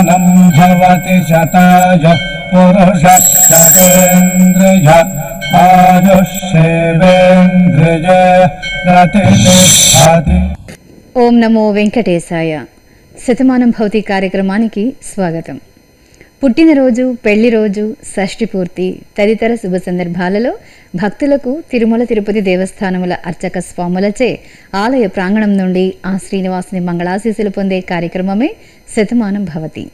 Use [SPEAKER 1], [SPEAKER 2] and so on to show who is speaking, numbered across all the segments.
[SPEAKER 1] శతమానం భవతి శతాయ పురుష శతేంద్రియ ఆయుష్యేవేంద్రియ ప్రతిష్టతి
[SPEAKER 2] ఓం నమో వెంకటేశాయ శతమానం భౌతి కార్యక్రమానికి స్వాగతం పుట్టినరోజు పెళ్లి రోజు షష్ఠి పూర్తి తదితర శుభ సందర్భాలలో భక్తులకు తిరుమల తిరుపతి దేవస్థానముల అర్చక స్వాములచే ఆలయ ప్రాంగణం నుండి ఆ శ్రీనివాసుని మంగళాశీసులు పొందే కార్యక్రమమే శతమానం భవతి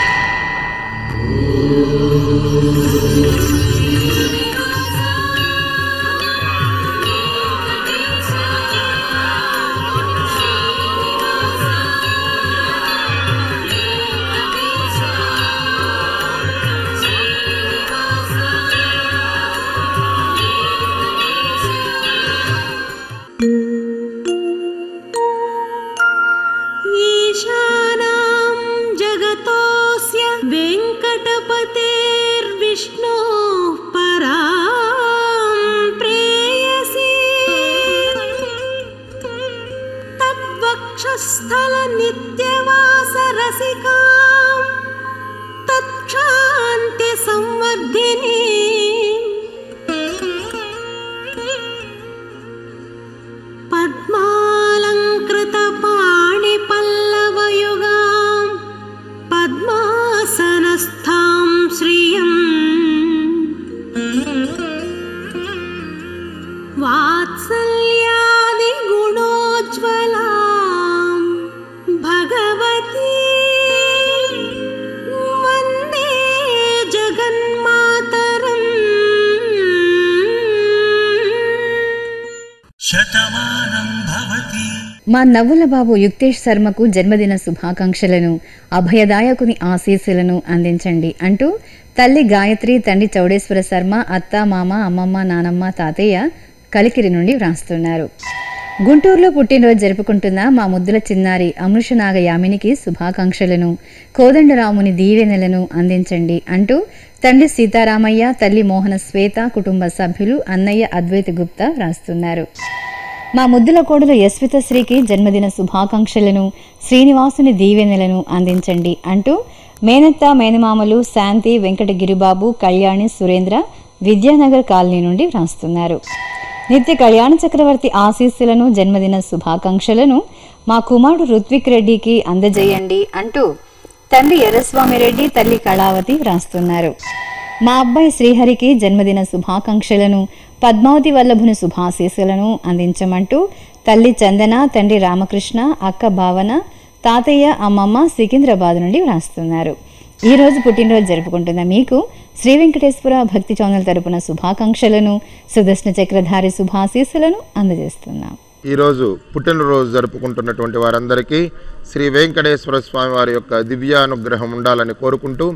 [SPEAKER 3] ईशानां जगतोऽस्य वेङ्कटपतेर्विष्णोः परां प्रेयसी तद्वक्षस्थलनित्यवासरसिकां तत्क्षान्त्यसंवर्धिनी पद्मालङ्कृतपाणिपल्लवयुगां पद्मासनस्थां श्रियम् वात्सल्यादिगुणोज्ज्वलां भगवती वन्दे जगन्मातरम्
[SPEAKER 4] శతమానం భవతి
[SPEAKER 2] మా నవ్వుల బాబు యుక్తేష్ శర్మకు జన్మదిన శుభాకాంక్షలను అభయదాయకుని ఆశీస్సులను అందించండి అంటూ తల్లి గాయత్రి తండ్రి చౌడేశ్వర శర్మ అత్త మామ అమ్మమ్మ నానమ్మ తాతయ్య కలికిరి నుండి వ్రాస్తున్నారు గుంటూరులో పుట్టినరోజు జరుపుకుంటున్న మా ముద్దుల చిన్నారి అమృషనాగ యామినికి శుభాకాంక్షలను కోదండరాముని దీవెనలను అందించండి అంటూ తండ్రి సీతారామయ్య తల్లి మోహన శ్వేత కుటుంబ సభ్యులు అన్నయ్య అద్వైత గుప్తా వ్రాస్తున్నారు మా ముద్దుల కోడలు యశ్విత శ్రీకి జన్మదిన శుభాకాంక్షలను శ్రీనివాసుని దీవెనలను అందించండి అంటూ మేనత్త మేనమామలు శాంతి వెంకట గిరిబాబు కళ్యాణి సురేంద్ర విద్యానగర్ కాలనీ నుండి వ్రాస్తున్నారు నిత్య కళ్యాణ చక్రవర్తి ఆశీస్సులను జన్మదిన శుభాకాంక్షలను మా కుమారుడు రుత్విక్ రెడ్డికి అందజేయండి అంటూ తండ్రి ఎర్రస్వామి రెడ్డి తల్లి కళావతి వ్రాస్తున్నారు మా అబ్బాయి శ్రీహరికి జన్మదిన శుభాకాంక్షలను పద్మావతి వల్లభుని శుభాశీస్సులను అందించమంటూ తల్లి చందన తండ్రి రామకృష్ణ అక్క భావన తాతయ్య అమ్మమ్మ సికింద్రాబాద్ నుండి వ్రాస్తున్నారు ఈ రోజు పుట్టినరోజు జరుపుకుంటున్న మీకు శ్రీ వెంకటేశ్వర భక్తి ఛానల్ తరపున శుభాకాంక్షలను సుదర్శన చక్రధారి శుభాశీస్సులను అందజేస్తున్నాం
[SPEAKER 5] ఈరోజు పుట్టినరోజు జరుపుకుంటున్నటువంటి వారందరికీ శ్రీ వెంకటేశ్వర స్వామి వారి యొక్క దివ్యానుగ్రహం ఉండాలని కోరుకుంటూ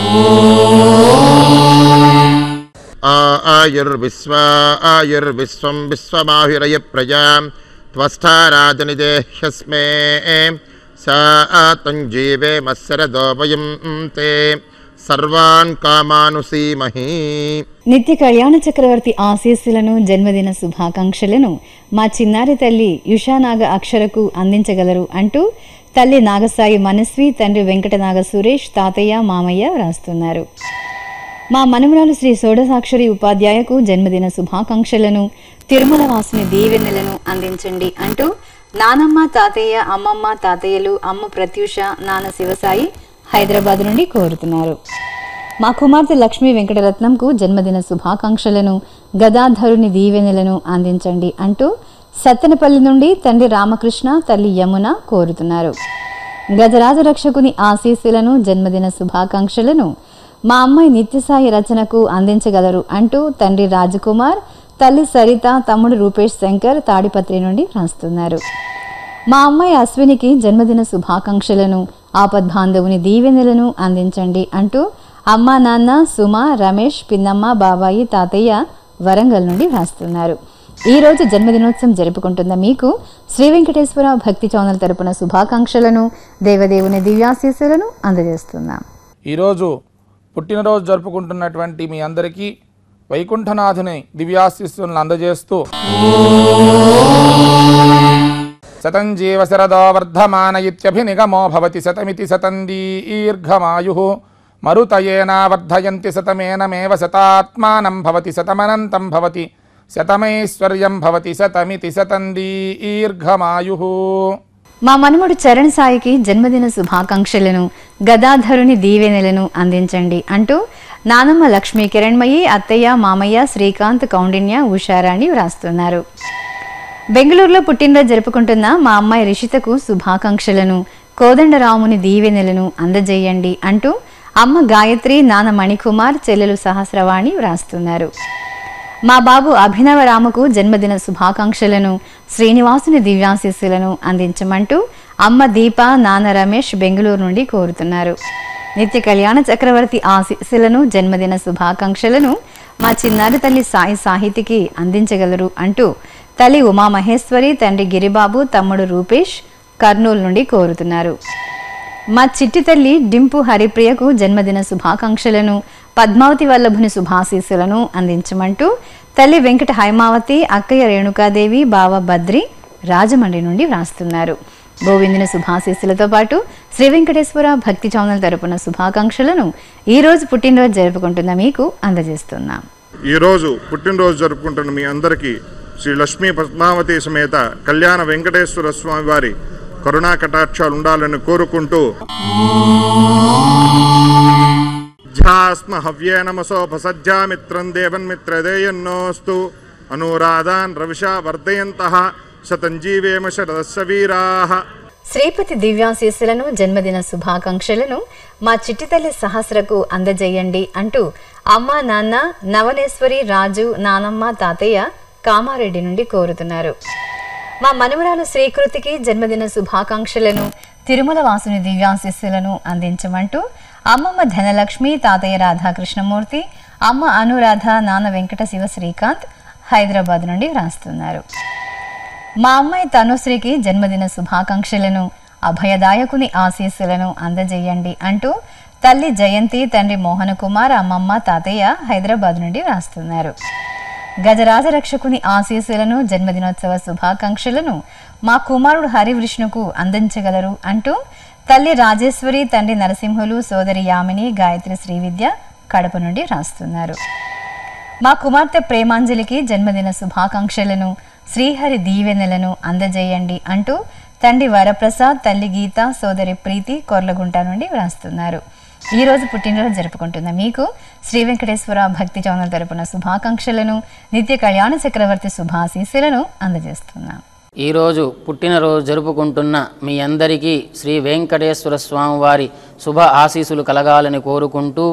[SPEAKER 5] ఆ ఆయుర్విశ్వ ఆయుర్విశ్వం విశ్వమాహిరయ ప్రజా త్వస్థారాజనిదేహ్యస్మే సా తంజీవే మత్సరదోపయం తే సర్వాన్ కామానుసీమహీ
[SPEAKER 2] నిత్య కళ్యాణ చక్రవర్తి ఆశీస్సులను జన్మదిన శుభాకాంక్షలను మా చిన్నారి తల్లి యుషానాగ అక్షరకు అందించగలరు అంటూ తల్లి నాగసాయి మనస్వి తండ్రి వెంకటనాగ సురేష్ తాతయ్య మామయ్య రాస్తున్నారు మా మనమరాలు శ్రీ షోడసాక్షరి ఉపాధ్యాయకు జన్మదిన శుభాకాంక్షలను తిరుమల వాసుని దీవెనలను అందించండి అంటూ నానమ్మ తాతయ్య అమ్మమ్మ తాతయ్యలు అమ్మ ప్రత్యూష నాన్న శివసాయి హైదరాబాద్ నుండి కోరుతున్నారు మా కుమార్తె లక్ష్మీ వెంకటరత్నంకు జన్మదిన శుభాకాంక్షలను గదాధరుని దీవెనలను అందించండి అంటూ సత్తెనపల్లి నుండి తండ్రి రామకృష్ణ తల్లి యమున కోరుతున్నారు గజరాజ రక్షకుని ఆశీస్సులను జన్మదిన శుభాకాంక్షలను మా అమ్మాయి నిత్యసాయి రచనకు అందించగలరు అంటూ తండ్రి రాజకుమార్ తల్లి సరిత తమ్ముడు రూపేష్ శంకర్ తాడిపత్రి నుండి రాస్తున్నారు మా అమ్మాయి అశ్వినికి జన్మదిన శుభాకాంక్షలను ఆపద్బాంధవుని దీవెనలను అందించండి అంటూ అమ్మ నాన్న సుమ రమేష్ పిన్నమ్మ బాబాయి తాతయ్య వరంగల్ నుండి వ్రాస్తున్నారు ఈ రోజు జన్మదినోత్సవం జరుపుకుంటున్న మీకు శ్రీ వెంకటేశ్వర భక్తి ఛానల్ తరపున శుభాకాంక్షలను దేవదేవుని దివ్యాశీస్సులను అందజేస్తున్నాం
[SPEAKER 6] ఈరోజు పుట్టినరోజు జరుపుకుంటున్నటువంటి మీ అందరికీ వైకుంఠనాథుని దివ్యాశిస్సులను అందజేస్తూ శతం జీవ శరదో వర్ధమాన ఇత్యభినిగమో భవతి శతమితి శతం దీర్ఘమాయు మరుతయేనా వర్ధయంతి శతమేనమేవ శతాత్మానం భవతి శతమనంతం భవతి శతమైశ్వర్యం భవతి శతమితి శతం దీర్ఘమాయు
[SPEAKER 2] మా మనుమడు చరణ్ సాయికి జన్మదిన శుభాకాంక్షలను గదాధరుని దీవెనలను అందించండి అంటూ నానమ్మ లక్ష్మీ కిరణ్మయి అత్తయ్య మామయ్య శ్రీకాంత్ కౌండిన్య ఉషారాణి వ్రాస్తున్నారు బెంగళూరులో పుట్టినరోజు జరుపుకుంటున్న మా అమ్మాయి రిషితకు శుభాకాంక్షలను కోదండరాముని దీవెనలను అందజేయండి అంటూ అమ్మ గాయత్రి నాన్న మణికుమార్ చెల్లెలు సహస్రవాణి వ్రాస్తున్నారు మా బాబు అభినవ రాముకు జన్మదిన శుభాకాంక్షలను శ్రీనివాసుని దివ్యాశీస్సులను అందించమంటూ అమ్మ దీప నాన్న రమేష్ బెంగళూరు నుండి కోరుతున్నారు నిత్య కళ్యాణ చక్రవర్తి ఆశీస్సులను జన్మదిన శుభాకాంక్షలను మా చిన్నారి తల్లి సాయి సాహితికి అందించగలరు అంటూ తల్లి ఉమామహేశ్వరి తండ్రి గిరిబాబు తమ్ముడు రూపేష్ కర్నూలు నుండి కోరుతున్నారు మా చిట్టి తల్లి డింపు హరిప్రియకు జన్మదిన శుభాకాంక్షలను పద్మావతి వల్లభుని శుభాశీస్సులను అందించమంటూ తల్లి వెంకట హైమావతి అక్కయ్య రేణుకాదేవి బావ బద్రి రాజమండ్రి నుండి వ్రాస్తున్నారు గోవిందుని శుభాశీస్సులతో పాటు శ్రీ వెంకటేశ్వర భక్తి ఛానల్ తరపున శుభాకాంక్షలను ఈ రోజు పుట్టినరోజు జరుపుకుంటున్న మీకు అందజేస్తున్నాం
[SPEAKER 7] ఈరోజు పుట్టినరోజు జరుపుకుంటున్న మీ అందరికీ శ్రీ లక్ష్మీ పద్మావతి సమేత కళ్యాణ వెంకటేశ్వర స్వామి వారి కరుణా కటాక్షాలు ఉండాలని కోరుకుంటూ ధ్యాస్మ హవ్యే నమసోపసజ్జామిత్రం దేవన్మిత్రదేయన్నోస్తు అనురాధాన్ రవిషా వర్ధయంత శతంజీవేమ శరదస్య వీరాః
[SPEAKER 2] శ్రీపతి దివ్యాశీస్సులను జన్మదిన శుభాకాంక్షలను మా చిట్టి తల్లి సహస్రకు అందజేయండి అంటూ అమ్మ నాన్న నవనేశ్వరి రాజు నానమ్మ తాతయ్య కామారెడ్డి నుండి కోరుతున్నారు మా మనవరాలు శ్రీకృతికి జన్మదిన శుభాకాంక్షలను తిరుమల వాసుని దివ్యాశీస్సులను అందించమంటూ అమ్మమ్మ ధనలక్ష్మి తాతయ్య రాధాకృష్ణమూర్తి అమ్మ అనురాధ నాన్న వెంకట శివ శ్రీకాంత్ హైదరాబాద్ నుండి వ్రాస్తున్నారు మా అమ్మాయి తనుశ్రీకి జన్మదిన శుభాకాంక్షలను అభయదాయకుని ఆశీస్సులను అందజేయండి అంటూ తల్లి జయంతి తండ్రి మోహన కుమార్ అమ్మమ్మ తాతయ్య హైదరాబాద్ నుండి రాస్తున్నారు గజరాజ రక్షకుని ఆశీస్సులను జన్మదినోత్సవ శుభాకాంక్షలను మా కుమారుడు హరివృష్ణుకు అందించగలరు అంటూ తల్లి రాజేశ్వరి తండ్రి నరసింహులు సోదరి యామిని గాయత్రి శ్రీవిద్య కడప నుండి రాస్తున్నారు మా కుమార్తె ప్రేమాంజలికి జన్మదిన శుభాకాంక్షలను శ్రీహరి దీవెనలను అందజేయండి అంటూ తండ్రి వరప్రసాద్ తల్లి గీత సోదరి ప్రీతి కొర్లగుంట నుండి వ్రాస్తున్నారు ఈ రోజు పుట్టినరోజు జరుపుకుంటున్న మీకు శ్రీ వెంకటేశ్వర భక్తి ఛానల్ తరపున శుభాకాంక్షలను నిత్య కళ్యాణ చక్రవర్తి శుభాశీస్సులను అందజేస్తున్నాం
[SPEAKER 8] ఈరోజు పుట్టినరోజు జరుపుకుంటున్న మీ అందరికీ శ్రీ వెంకటేశ్వర స్వామి వారి శుభ ఆశీస్సులు కలగాలని కోరుకుంటూ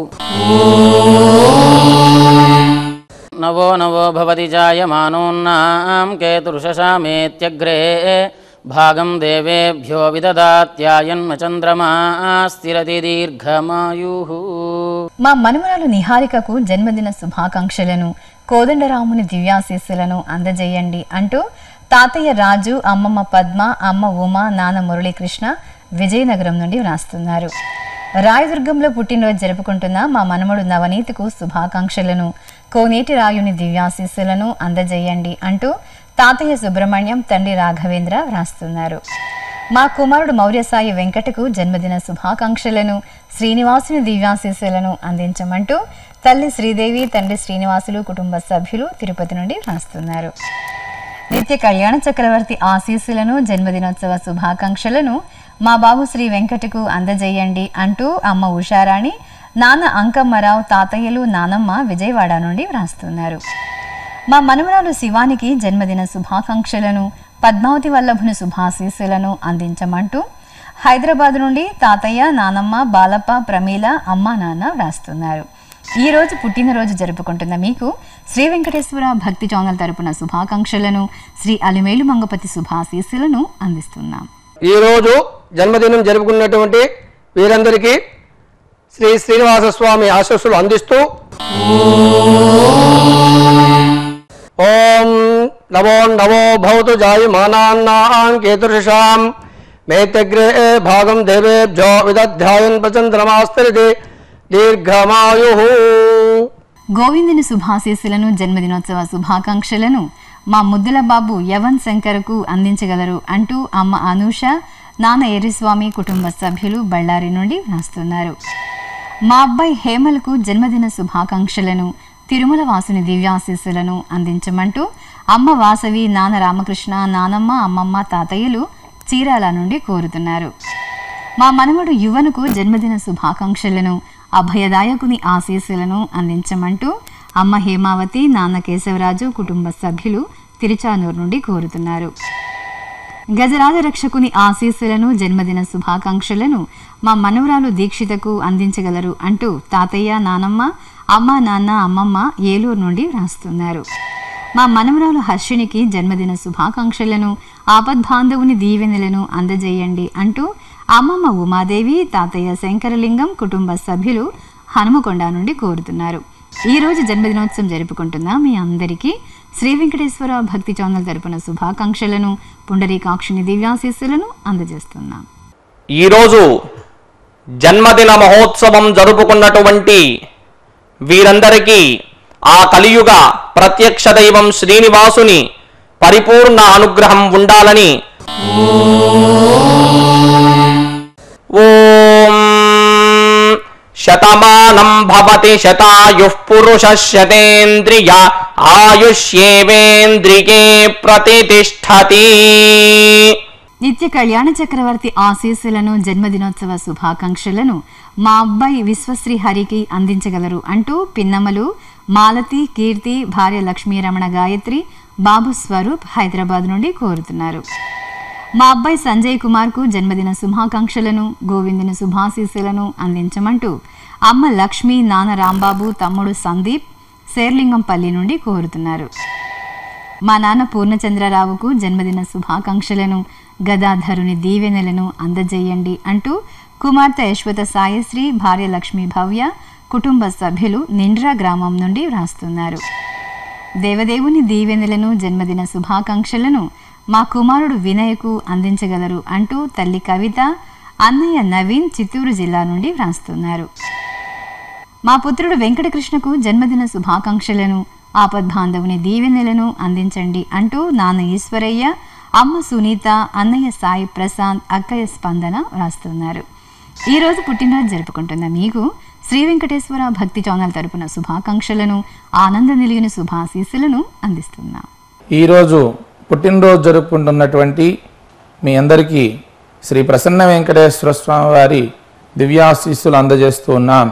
[SPEAKER 8] నవో నవో భవతి జాయమానోన్నాం కేతుర్షశామేత్యగ్రే భాగం దేవేభ్యో విదదాత్యాయన్మ చంద్రమా స్థిరతి దీర్ఘమాయు
[SPEAKER 2] మా మనుమరాలు నిహారికకు జన్మదిన శుభాకాంక్షలను కోదండరాముని దివ్యాశీస్సులను అందజేయండి అంటూ తాతయ్య రాజు అమ్మమ్మ పద్మ అమ్మ ఉమా నాన్న మురళీకృష్ణ విజయనగరం నుండి వ్రాస్తున్నారు రాయదుర్గంలో పుట్టినరోజు జరుపుకుంటున్న మా మనమడు నవనీతికు శుభాకాంక్షలను కోనేటి రాయుని దివ్యాశీస్సులను అందజేయండి అంటూ తాతయ్య సుబ్రహ్మణ్యం తండ్రి రాఘవేంద్ర వ్రాస్తున్నారు మా కుమారుడు మౌర్యసాయి వెంకటకు జన్మదిన శుభాకాంక్షలను శ్రీనివాసుని దివ్యాశీస్సులను అందించమంటూ తల్లి శ్రీదేవి తండ్రి శ్రీనివాసులు కుటుంబ సభ్యులు తిరుపతి నుండి రాస్తున్నారు నిత్య కళ్యాణ చక్రవర్తి ఆశీస్సులను జన్మదినోత్సవ శుభాకాంక్షలను మా బాబు శ్రీ వెంకటకు అందజేయండి అంటూ అమ్మ ఉషారాణి నాన్న అంకమ్మరావు తాతయ్యలు నానమ్మ విజయవాడ నుండి వ్రాస్తున్నారు మా మనవరాలు శివానికి జన్మదిన శుభాకాంక్షలను పద్మావతి వల్లభుని శుభాశీస్సులను అందించమంటూ హైదరాబాద్ నుండి తాతయ్య నానమ్మ బాలప్ప ప్రమీల అమ్మ నాన్న వ్రాస్తున్నారు ఈ రోజు పుట్టినరోజు జరుపుకుంటున్న మీకు శ్రీ వెంకటేశ్వర భక్తి ఛానల్ తరపున శుభాకాంక్షలను శ్రీ అలిమేలు మంగపతి శుభాశీస్సులను అందిస్తున్నాం
[SPEAKER 9] ఈరోజు జన్మదినం జరుపుకున్నటువంటి వీరందరికీ శ్రీ శ్రీనివాస స్వామి ఆశస్సులు అందిస్తూ ఓం నమో నమో భవతు జాయమానాన్నాం కేతుషాం మేతగ్రే భాగం దేవేభ్యో విదధ్యాయన్ ప్రచంద్రమాస్తరితే దీర్ఘమాయు
[SPEAKER 2] గోవిందుని శుభాశీస్సులను జన్మదినోత్సవ శుభాకాంక్షలను మా ముద్దుల బాబు యవన్ శంకర్కు అందించగలరు అంటూ అమ్మ అనూష నాన్న ఎర్రిస్వామి కుటుంబ సభ్యులు బళ్ళారి నుండి వ్రాస్తున్నారు మా అబ్బాయి హేమలకు జన్మదిన శుభాకాంక్షలను తిరుమల వాసుని దివ్యాశీస్సులను అందించమంటూ అమ్మ వాసవి నాన్న రామకృష్ణ నానమ్మ అమ్మమ్మ తాతయ్యలు చీరాల నుండి కోరుతున్నారు మా మనవడు యువనుకు జన్మదిన శుభాకాంక్షలను అభయదాయకుని ఆశీస్సులను అందించమంటూ అమ్మ హేమావతి నాన్న కేశవరాజు కుటుంబ సభ్యులు తిరుచానూరు నుండి కోరుతున్నారు గజరాజ రక్షకుని ఆశీస్సులను జన్మదిన శుభాకాంక్షలను మా మనవరాలు దీక్షితకు అందించగలరు అంటూ తాతయ్య నానమ్మ అమ్మ నాన్న అమ్మమ్మ ఏలూరు నుండి రాస్తున్నారు మా మనవరాలు హర్షినికి జన్మదిన శుభాకాంక్షలను ఆపద్బాంధవుని దీవెనలను అందజేయండి అంటూ అమ్మమ్మ ఉమాదేవి తాతయ్య శంకరలింగం కుటుంబ సభ్యులు హనుమకొండ నుండి కోరుతున్నారు ఈ రోజు జన్మదినోత్సవం జరుపుకుంటున్న మీ అందరికీ శ్రీ వెంకటేశ్వర భక్తి ఛానల్ తరపున శుభాకాంక్షలను పుండరీకాక్షిని దివ్యాశీస్సులను అందజేస్తున్నాం
[SPEAKER 9] ఈరోజు జన్మదిన మహోత్సవం జరుపుకున్నటువంటి వీరందరికీ ఆ కలియుగ ప్రత్యక్ష దైవం శ్రీనివాసుని పరిపూర్ణ అనుగ్రహం ఉండాలని ఓం శతమానం భవతి శతాయుః పురుష శతేంద్రియ ఆయుష్యేవేంద్రికే ప్రతిష్టతి
[SPEAKER 2] నిత్య కళ్యాణ చక్రవర్తి ఆశీస్సులను జన్మదినోత్సవ శుభాకాంక్షలను మా అబ్బాయి విశ్వశ్రీ హరికి అందించగలరు అంటూ పిన్నమ్మలు మాలతి కీర్తి భార్య లక్ష్మీ రమణ గాయత్రి బాబు స్వరూప్ హైదరాబాద్ నుండి కోరుతున్నారు మా అబ్బాయి సంజయ్ కుమార్కు జన్మదిన శుభాకాంక్షలను గోవిందుని శుభాశీస్సులను అందించమంటూ అమ్మ లక్ష్మి నాన్న రాంబాబు తమ్ముడు సందీప్ శేర్లింగంపల్లి నుండి కోరుతున్నారు మా నాన్న పూర్ణచంద్రరావుకు జన్మదిన శుభాకాంక్షలను గదాధరుని దీవెనలను అందజేయండి అంటూ కుమార్తె యశ్వత సాయశ్రీ భార్య లక్ష్మీ భవ్య కుటుంబ సభ్యులు నిండ్రా గ్రామం నుండి వ్రాస్తున్నారు దేవదేవుని దీవెనలను జన్మదిన శుభాకాంక్షలను మా కుమారుడు వినయ్కు అందించగలరు అంటూ తల్లి కవిత అన్నయ్య నవీన్ చిత్తూరు జిల్లా నుండి వ్రాస్తున్నారు మా పుత్రుడు వెంకటకృష్ణకు జన్మదిన శుభాకాంక్షలను ఆపద్బాంధవుని దీవెనలను అందించండి అంటూ నాన్న ఈశ్వరయ్య అమ్మ సునీత అన్నయ్య సాయి ప్రశాంత్ అక్కయ్య స్పందన వ్రాస్తున్నారు ఈ రోజు పుట్టినరోజు జరుపుకుంటున్న మీకు శ్రీ వెంకటేశ్వర భక్తి ఛానల్ తరపున శుభాకాంక్షలను ఆనంద నిలిగిన శుభాశీస్సులను అందిస్తున్నాం
[SPEAKER 6] ఈరోజు పుట్టినరోజు జరుపుకుంటున్నటువంటి మీ అందరికీ శ్రీ ప్రసన్న వెంకటేశ్వర స్వామి వారి దివ్యాశీస్సులు అందజేస్తూ ఉన్నాం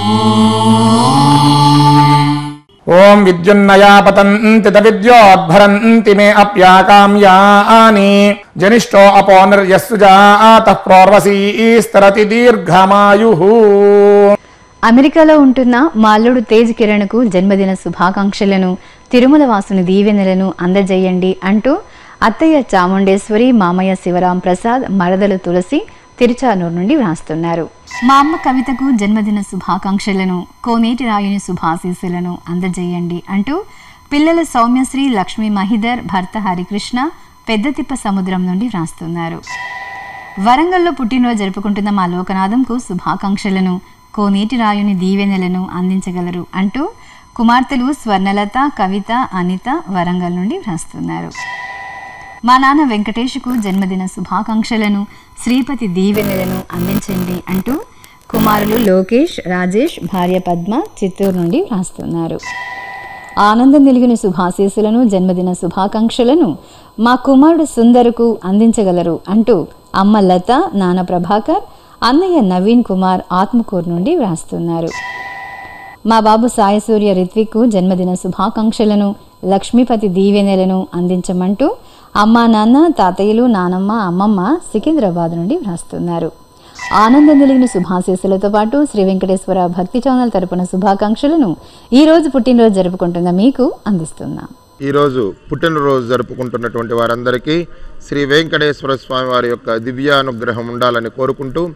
[SPEAKER 6] ఓం విద్యున్నయా పతంతి విద్యోద్భరంతి మే అప్యాకామ్యాని జనిష్టో అపో నిర్యస్సు జాత ప్రోర్వసీస్తరతి దీర్ఘమాయు
[SPEAKER 2] అమెరికాలో ఉంటున్న మాల్లుడు తేజ్ కిరణ్కు జన్మదిన శుభాకాంక్షలను తిరుమల వాసుని దీవెనలను అందజేయండి అంటూ అత్తయ్య చాముండేశ్వరి మామయ్య శివరాం ప్రసాద్ మరదలు తులసి తిరుచానూరు నుండి వ్రాస్తున్నారు మా అమ్మ కవితకు జన్మదిన శుభాకాంక్షలను కోనేటి రాయుని శుభాశీస్సులను అందజేయండి అంటూ పిల్లల సౌమ్యశ్రీ లక్ష్మీ మహిదర్ భర్త హరికృష్ణ పెద్దతిప్ప సముద్రం నుండి వ్రాస్తున్నారు వరంగల్లో పుట్టినరోజు జరుపుకుంటున్న మా లోకనాథంకు శుభాకాంక్షలను కోనేటి రాయుని దీవెనలను అందించగలరు అంటూ కుమార్తెలు స్వర్ణలత కవిత అనిత వరంగల్ నుండి వ్రాస్తున్నారు మా నాన్న వెంకటేష్కు జన్మదిన శుభాకాంక్షలను శ్రీపతి దీవెనలను అందించండి అంటూ కుమారులు లోకేష్ రాజేష్ భార్య పద్మ చిత్తూరు నుండి వ్రాస్తున్నారు ఆనందం నిలిగిన శుభాశీస్సులను జన్మదిన శుభాకాంక్షలను మా కుమారుడు సుందరుకు అందించగలరు అంటూ అమ్మ లత నాన్న ప్రభాకర్ అన్నయ్య నవీన్ కుమార్ ఆత్మకూరు నుండి వ్రాస్తున్నారు మా బాబు సాయసూర్య రిత్విక్కు జన్మదిన శుభాకాంక్షలను లక్ష్మీపతి దీవెనలను అందించమంటూ అమ్మా నాన్న తాతయ్యలు నానమ్మ అమ్మమ్మ సికింద్రాబాద్ నుండి వ్రాస్తున్నారు ఆనందం కలిగిన శుభాశీస్సులతో పాటు శ్రీ వెంకటేశ్వర భక్తి ఛానల్ తరపున శుభాకాంక్షలను ఈ రోజు పుట్టినరోజు జరుపుకుంటున్న మీకు అందిస్తున్నాం
[SPEAKER 5] ఈరోజు పుట్టినరోజు జరుపుకుంటున్నటువంటి వారందరికీ శ్రీ వెంకటేశ్వర స్వామి వారి యొక్క దివ్యానుగ్రహం ఉండాలని కోరుకుంటూ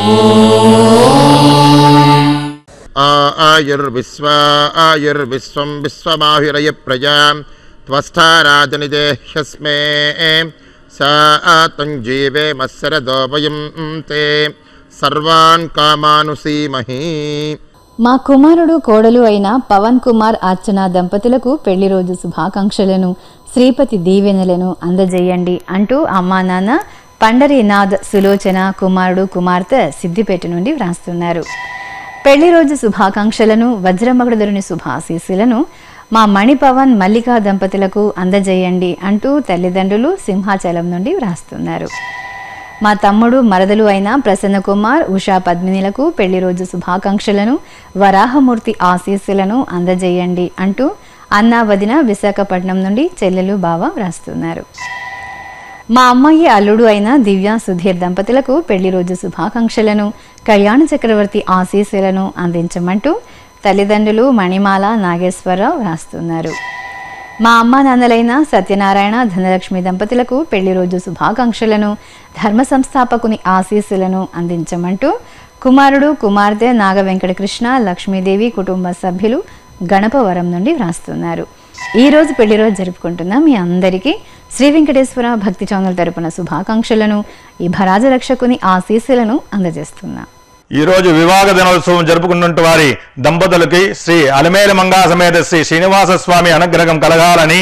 [SPEAKER 5] ఆ ఆయుర్విశ్వ ఆయుర్విశ్వం విశ్వమాహిరయ ప్రజా త్వస్థారాజనిదేహ్యస్మే సా తంజీవే మత్సరదోపయం తే సర్వాన్ కామానుసీమహీ
[SPEAKER 2] మా కుమారుడు కోడలు అయిన పవన్ కుమార్ అర్చన దంపతులకు పెళ్లి రోజు శుభాకాంక్షలను శ్రీపతి దీవెనలను అందజేయండి అంటూ అమ్మా నాన్న పండరీనాథ్ సులోచన కుమారుడు కుమార్తె సిద్దిపేట నుండి వ్రాస్తున్నారు పెళ్లి రోజు శుభాకాంక్షలను వజ్రమగడదరుని శుభాశీస్సులను మా మణిపవన్ మల్లికా దంపతులకు అందజేయండి అంటూ తల్లిదండ్రులు సింహాచలం నుండి వ్రాస్తున్నారు మా తమ్ముడు మరదలు అయిన ప్రసన్న కుమార్ ఉషా పద్మినిలకు పెళ్లి రోజు శుభాకాంక్షలను వరాహమూర్తి ఆశీస్సులను అందజేయండి అంటూ అన్నా వదిన విశాఖపట్నం నుండి చెల్లెలు బావ వ్రాస్తున్నారు మా అమ్మాయి అల్లుడు అయిన దివ్య సుధీర్ దంపతులకు పెళ్లి రోజు శుభాకాంక్షలను కళ్యాణ చక్రవర్తి ఆశీస్సులను అందించమంటూ తల్లిదండ్రులు మణిమాల నాగేశ్వరరావు వ్రాస్తున్నారు మా అమ్మ నాన్నలైన సత్యనారాయణ ధనలక్ష్మి దంపతులకు పెళ్లి రోజు శుభాకాంక్షలను ధర్మ సంస్థాపకుని ఆశీస్సులను అందించమంటూ కుమారుడు కుమార్తె నాగ వెంకటకృష్ణ లక్ష్మీదేవి కుటుంబ సభ్యులు గణపవరం నుండి వ్రాస్తున్నారు ఈ రోజు పెళ్లి రోజు జరుపుకుంటున్న మీ అందరికీ శ్రీ వెంకటేశ్వర భక్తి ఛానల్ తరపున శుభాకాంక్షలను ఈ భరాజ రక్షకుని ఆశీస్సులను అందజేస్తున్నా
[SPEAKER 6] ఈ రోజు వివాహ దినోత్సవం జరుపుకున్నట్టు వారి దంపతులకి శ్రీ అలమేలు మంగా సమేత శ్రీ శ్రీనివాస స్వామి అనుగ్రహం కలగాలని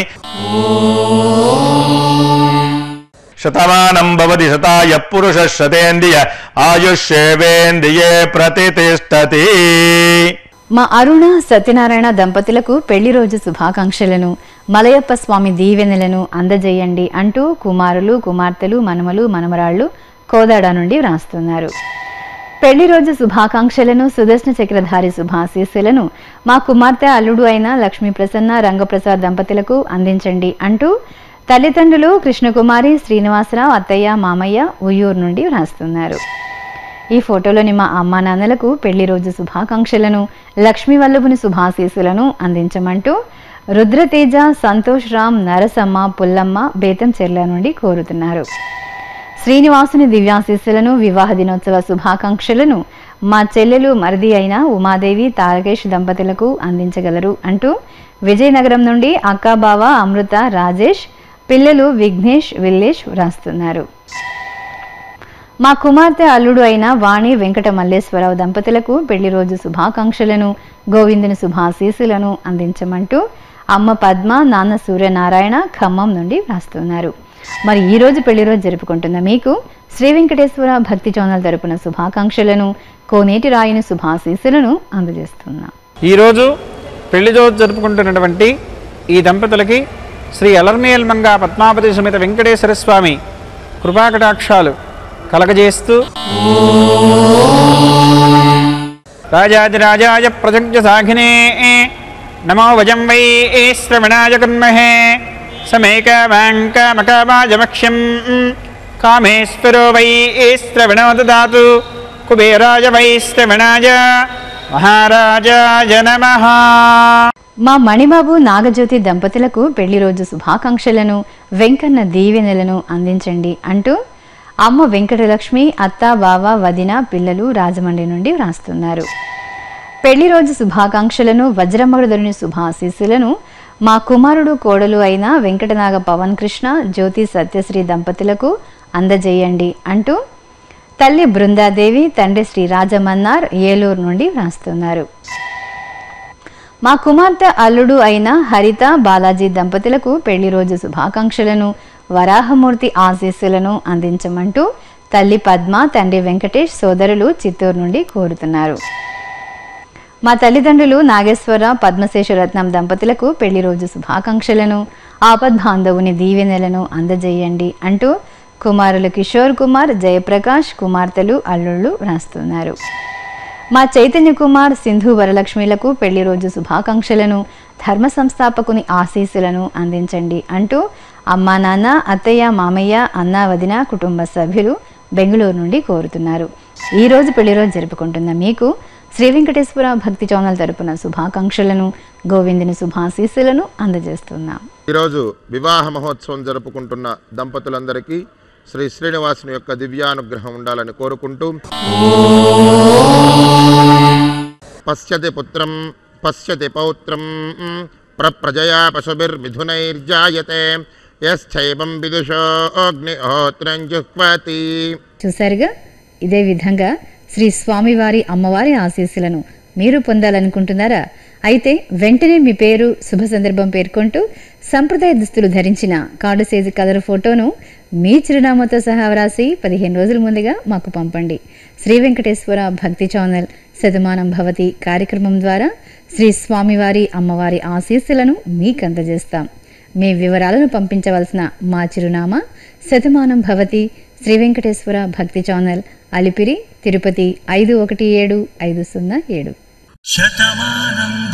[SPEAKER 6] శతమానం భవతి శతాయ పురుష శతేంద్రియ ఆయుష్యేవేంద్రియే ప్రతిష్టతి
[SPEAKER 2] మా అరుణ సత్యనారాయణ దంపతులకు పెళ్లి రోజు శుభాకాంక్షలను మలయప్ప స్వామి దీవెనలను అందజేయండి అంటూ కుమారులు కుమార్తెలు మనమలు మనమరాళ్ళు కోదాడ నుండి వ్రాస్తున్నారు పెళ్లి రోజు శుభాకాంక్షలను సుదర్శన చక్రధారి శుభాశీస్సులను మా కుమార్తె అల్లుడు అయిన లక్ష్మీ ప్రసన్న రంగప్రసాద్ దంపతులకు అందించండి అంటూ తల్లిదండ్రులు కృష్ణకుమారి శ్రీనివాసరావు అత్తయ్య మామయ్య ఉయ్యూరు నుండి వ్రాస్తున్నారు ఈ ఫోటోలోని మా అమ్మా నాన్నలకు పెళ్లి రోజు శుభాకాంక్షలను లక్ష్మీ వల్లభుని శుభాశీస్సులను అందించమంటూ రుద్రతేజ సంతోష్ రామ్ నరసమ్మ పుల్లమ్మ బేతం చెర్ల నుండి కోరుతున్నారు శ్రీనివాసుని దివ్యాశీస్సులను వివాహ దినోత్సవ శుభాకాంక్షలను మా చెల్లెలు మరిది అయిన ఉమాదేవి తారకేష్ దంపతులకు అందించగలరు అంటూ విజయనగరం నుండి అక్కాబావ అమృత రాజేష్ పిల్లలు విఘ్నేష్ విల్లేష్ వ్రాస్తున్నారు మా కుమార్తె అల్లుడు అయిన వాణి వెంకట మల్లేశ్వరరావు దంపతులకు పెళ్లి రోజు శుభాకాంక్షలను గోవిందుని శుభాశీస్సులను అందించమంటూ అమ్మ పద్మ నాన్న సూర్యనారాయణ ఖమ్మం నుండి వ్రాస్తున్నారు మరి ఈ రోజు పెళ్లి రోజు జరుపుకుంటున్న మీకు శ్రీ వెంకటేశ్వర భక్తి ఛానల్ తరపున శుభాకాంక్షలను కోనేటి రాయుని శుభాశీస్సులను అందజేస్తున్నాం
[SPEAKER 10] ఈరోజు పెళ్లి రోజు జరుపుకుంటున్నటువంటి ఈ దంపతులకి శ్రీ అలర్మేల్ మంగా పద్మావతి సమేత వెంకటేశ్వర స్వామి కృపాకటాక్షాలు కలగజేస్తూ రాజాదిరాజాయ ప్రజజ్ఞ సాఘినే నమో వజం వై శ్రవణాయ కన్మహే సమేకమాంకమకమాజమక్ష్యం కామేశ్వరో వై శ్రవణో దదాతు కుబేరాయ వై శ్రవణాయ మహారాజాయ నమః
[SPEAKER 2] మా మణిబాబు నాగజ్యోతి దంపతులకు పెళ్లి రోజు శుభాకాంక్షలను వెంకన్న దీవెనలను అందించండి అంటూ అమ్మ వెంకటలక్ష్మి అత్త బావ వదిన పిల్లలు రాజమండ్రి నుండి వ్రాస్తున్నారు పెళ్లి రోజు శుభాకాంక్షలను వజ్రమగడదరుని శుభాశీస్సులను మా కుమారుడు కోడలు అయిన వెంకటనాగ పవన్ కృష్ణ జ్యోతి సత్యశ్రీ దంపతులకు అందజేయండి అంటూ తల్లి బృందాదేవి తండ్రి శ్రీ రాజమన్నార్ ఏలూరు నుండి వ్రాస్తున్నారు మా కుమార్తె అల్లుడు అయిన హరిత బాలాజీ దంపతులకు పెళ్లి రోజు శుభాకాంక్షలను వరాహమూర్తి ఆశీస్సులను అందించమంటూ తల్లి పద్మ తండ్రి వెంకటేష్ సోదరులు చిత్తూరు నుండి కోరుతున్నారు మా తల్లిదండ్రులు నాగేశ్వర పద్మశేషరత్నం దంపతులకు పెళ్లి రోజు శుభాకాంక్షలను ఆపద్బాంధవుని దీవెనలను అందజేయండి అంటూ కుమారులు కిషోర్ కుమార్ జయప్రకాష్ కుమార్తెలు అల్లుళ్ళు వ్రాస్తున్నారు మా చైతన్య కుమార్ సింధు వరలక్ష్మిలకు పెళ్లి రోజు శుభాకాంక్షలను ధర్మ సంస్థాపకుని ఆశీస్సులను అందించండి అంటూ అమ్మా నాన్న అత్తయ్య మామయ్య అన్న వదిన కుటుంబ సభ్యులు బెంగళూరు నుండి కోరుతున్నారు ఈ రోజు పెళ్లి రోజు జరుపుకుంటున్న మీకు శ్రీ వెంకటేశ్వర భక్తి ఛానల్ తరపున శుభాకాంక్షలను గోవిందుని శుభాశీస్సులను అందజేస్తున్నాం
[SPEAKER 5] ఈరోజు వివాహ మహోత్సవం జరుపుకుంటున్న దంపతులందరికీ శ్రీ శ్రీనివాసుని యొక్క దివ్యానుగ్రహం ఉండాలని కోరుకుంటూ పశ్యతి పుత్రం పశ్యతి పౌత్రం ప్రజయా పశుభిర్మిథునైర్జాయతే యశ్చైవం విదుషో అగ్నిహోత్రం జుహ్వతి
[SPEAKER 2] చూశారుగా ఇదే విధంగా శ్రీ స్వామివారి అమ్మవారి ఆశీస్సులను మీరు పొందాలనుకుంటున్నారా అయితే వెంటనే మీ పేరు శుభ సందర్భం పేర్కొంటూ సంప్రదాయ దుస్తులు ధరించిన కార్డు సైజు కలర్ ఫోటోను మీ చిరునామాతో సహా వ్రాసి పదిహేను రోజుల ముందుగా మాకు పంపండి శ్రీ వెంకటేశ్వర భక్తి ఛానల్ శతమానం భవతి కార్యక్రమం ద్వారా శ్రీ స్వామివారి అమ్మవారి ఆశీస్సులను మీకు అందజేస్తాం మీ వివరాలను పంపించవలసిన మా చిరునామా శతమానం భవతి శ్రీ వెంకటేశ్వర భక్తి ఛానల్ అలిపిరి తిరుపతి ఐదు ఒకటి ఏడు ఐదు సున్నా ఏడు
[SPEAKER 4] శతమానం